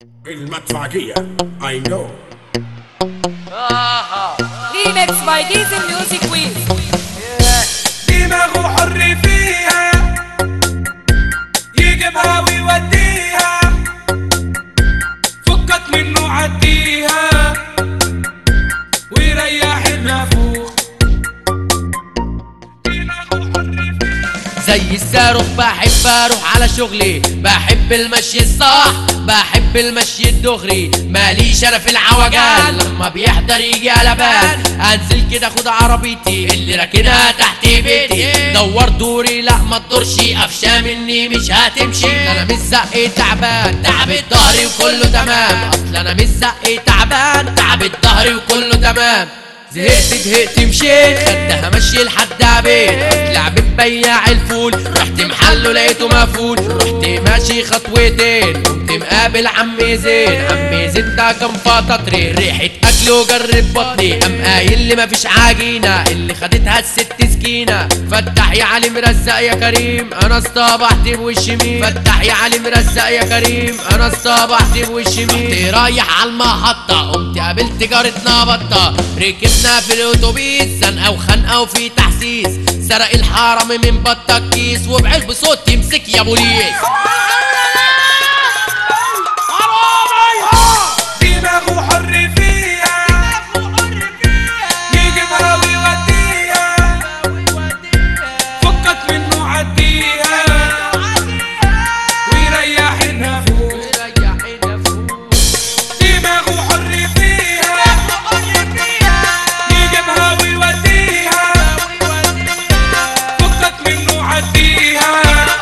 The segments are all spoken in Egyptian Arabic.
المدفعية I know Remix by Diesel Music Week. دماغه حر فيها يجيبها ويوديها فكك منه عديها ويريح النافوخ دماغه حر فيها زي الصاروخ بحب اروح على شغلي بحب المشي الصح بحب المشي الدغري ماليش انا في العوجان لما بيحضر يجي على بال انزل كده خد عربيتي اللي راكنها تحت بيتي دور دوري لا ما تدورش قفشه مني مش هتمشي انا مش زقي تعبان تعبت ظهري وكله تمام اصل انا مش زقي تعبان تعبت ظهري وكله تمام زهقت زهقت مشيت خدها مشي لحد عبيد اطلع ببياع الفول رحت محله لقيته مقفول رحت ماشي خطوتين قمت مقابل عمي زين عمي زين ده كان فطاطري ريحة اكل وجرب بطني قام قايل لي مفيش عجينة اللي خدتها الست سكينة فتح يا علي مرزق يا كريم انا اصطبحت بوش مين فتح يا علي مرزق يا كريم انا اصطبحت بوش مين كنت رايح على المحطة قمت قابلت جارتنا بطة ركبنا في الاتوبيس زنقة وخنقة وفي تحسيس سرق الحرم من بطة الكيس وبعلب بصوت يمسك يا بوليس دماغه حر فيها يجيبها ويوديها فكك منه عديها ويريح النافوخ دماغه حر فيها يجيبها ويوديها فكك منه عديها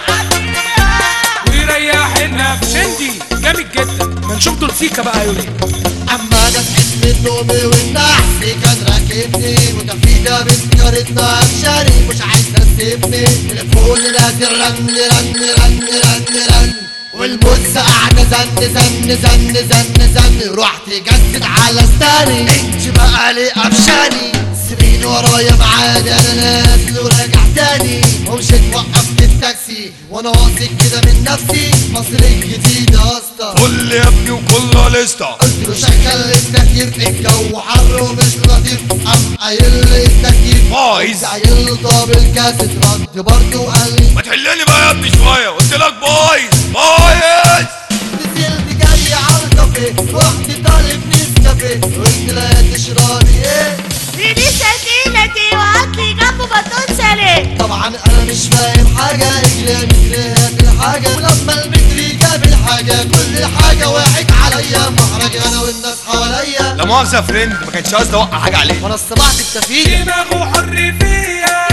ويريح النافوخ شندي جامد جدا ما نشوف دول سيكا بقى يقول ايه اما انا صحيت من نومي والنحس كان راكبني وتفيدة بنت جارتنا عشاني مش عايز تسيبني تليفون نادي رن رن رن رن رن والموز قاعدة زن زن زن زن زن رحت جسد على ستاني انت بقى لي قفشاني سيبيني ورايا معادي انا نازل وراجع تاني ومشيت وقفت التاكسي وانا واثق كده من نفسي مصر الجديدة يا اسطى قول يا ابني وكلها لسته قلت له شغل التكييف الجو حر ومش لطيف قام قايل لي التكييف بايظ. قمت قايل له طب الكاسيت رد برضه وقال لي ما تحلني بقى يا ابني شويه قلت لك بايظ بايظ نزلت جاي على الكافيه رحت طالب نسكافيه قلت لها تشربي ايه دي سكينتي وهاتلي جنبه بطون سليم طبعا انا مش فاهم حاجه اجري متري هات الحاجه ولما المتري جاب الحاجه كل حاجه وقعت عليا محرج انا والناس حواليا لا مؤاخذه يا فريند ما كانش قصدي اوقع حاجه عليك وانا استمعت التفيله دماغه حر فيها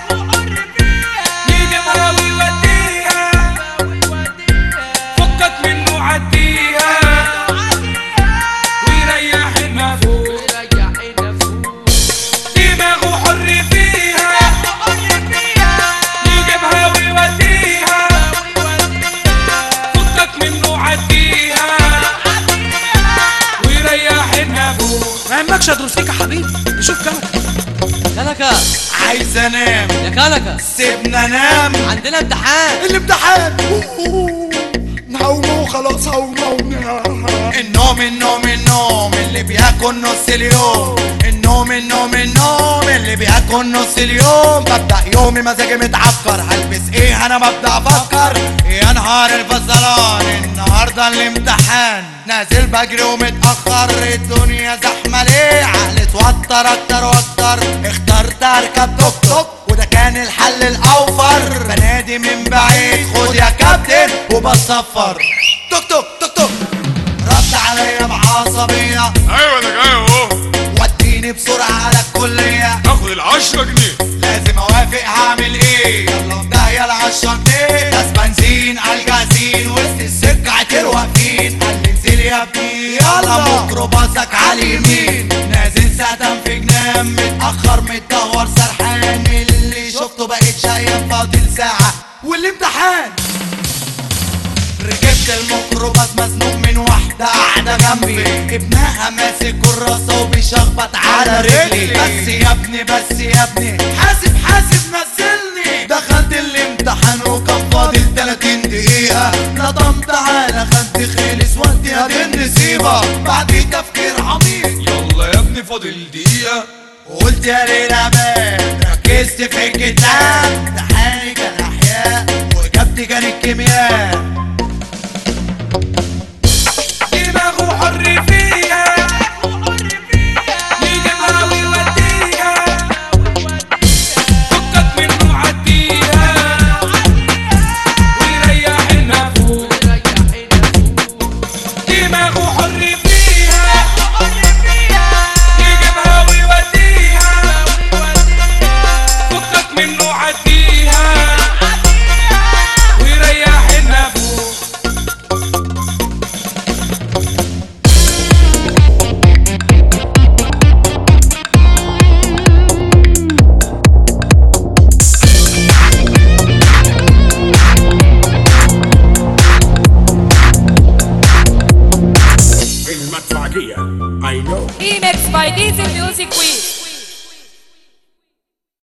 يجيبها ويوديها فكك منه عديها ويريح النافوخ دماغه حر فيها يجيبها ويوديها فكك منه عديها ويريح النافوخ ما يهمكش يا دروسيك يا حبيبي نشوف كلامك كنكة عايز انام يا كنكة سيبنا انام عندنا امتحان الامتحان نوم خلاص هقوم النوم النوم النوم اللي بياكل نص اليوم النوم النوم النوم اللي بياكل نص اليوم ببدأ يومي مزاجي متعكر هلبس ايه انا ببدأ افكر يا نهار الفصلان النهارده الامتحان نازل بجري ومتأخر الدنيا زحمة ليه عقلي اتوتر اكتر واكتر اخترت اركب توك توك وده كان الحل الاوفر بنادي من بعيد خد يا كابتن وبصفر توك توك توك توك رد عليا بعصبية ايوه انا جاي اهو وديني بسرعة على الكلية اخد العشرة جنيه لازم اوافق هعمل ايه يلا في داهية العشرة جنيه ناس بنزين على الجازين وسط السكة عتر واقفين قال لي انزل يا ابني يلا ميكروباصك على اليمين نازل سقدم في جنان متأخر متدور سرحان اللي شفته بقيت شايف فاضل ساعة والامتحان ركبت الميكروباص مزنوق من واحدة قاعدة جنبي ابنها ماسك كراسة وبيشخبط على رجلي بس يا ابني بس يا ابني حاسب حاسب نزلني دخلت الامتحان وكان فاضل 30 دقيقة نظمت على خدي خلص وقتي يا دي النسيبة بعد تفكير عميق يلا يا ابني فاضل دقيقة قلت يا ليلى بان ركزت في الكتاب امتحاني كان احياء واجابتي كانت كيمياء دماغه حر فيها يجيبها ويوديها فكك منه عديها ويريح النفوس دماغه حر فيها يجيبها ويوديها فكك منه عديها ويريح النفوس المدفعجية I know Remix by Diesel Music Week.